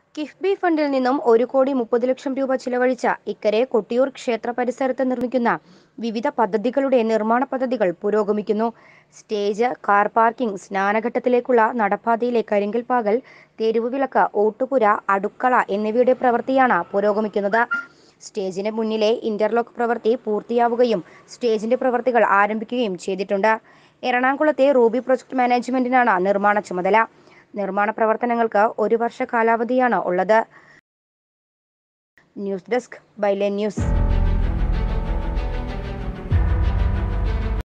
കിഫ്ബി ഫണ്ടിൽ നിന്നും ഒരു കോടി മുപ്പത് ലക്ഷം രൂപ ചിലവഴിച്ച ഇക്കരെ കൊട്ടിയൂർ ക്ഷേത്ര പരിസരത്ത് നിർമ്മിക്കുന്ന വിവിധ പദ്ധതികളുടെ നിർമ്മാണ പദ്ധതികൾ പുരോഗമിക്കുന്നു സ്റ്റേജ് കാർ പാർക്കിംഗ് സ്നാനഘട്ടത്തിലേക്കുള്ള നടപ്പാതയിലെ കരിങ്കൽ പാകൽ തെരുവ് വിളക്ക് ഓട്ടുപുര അടുക്കള എന്നിവയുടെ പ്രവൃത്തിയാണ് പുരോഗമിക്കുന്നത് സ്റ്റേജിന് മുന്നിലെ ഇന്റർലോക്ക് പ്രവൃത്തി പൂർത്തിയാവുകയും സ്റ്റേജിന്റെ പ്രവൃത്തികൾ ആരംഭിക്കുകയും ചെയ്തിട്ടുണ്ട് എറണാകുളത്തെ റൂബി പ്രൊജക്ട് മാനേജ്മെന്റിനാണ് നിർമ്മാണ ചുമതല നിർമ്മാണ പ്രവർത്തനങ്ങൾക്ക് ഒരു വർഷ കാലാവധിയാണ് ഉള്ളത് ന്യൂസ് ഡെസ്ക് ബൈലൈൻ ന്യൂസ്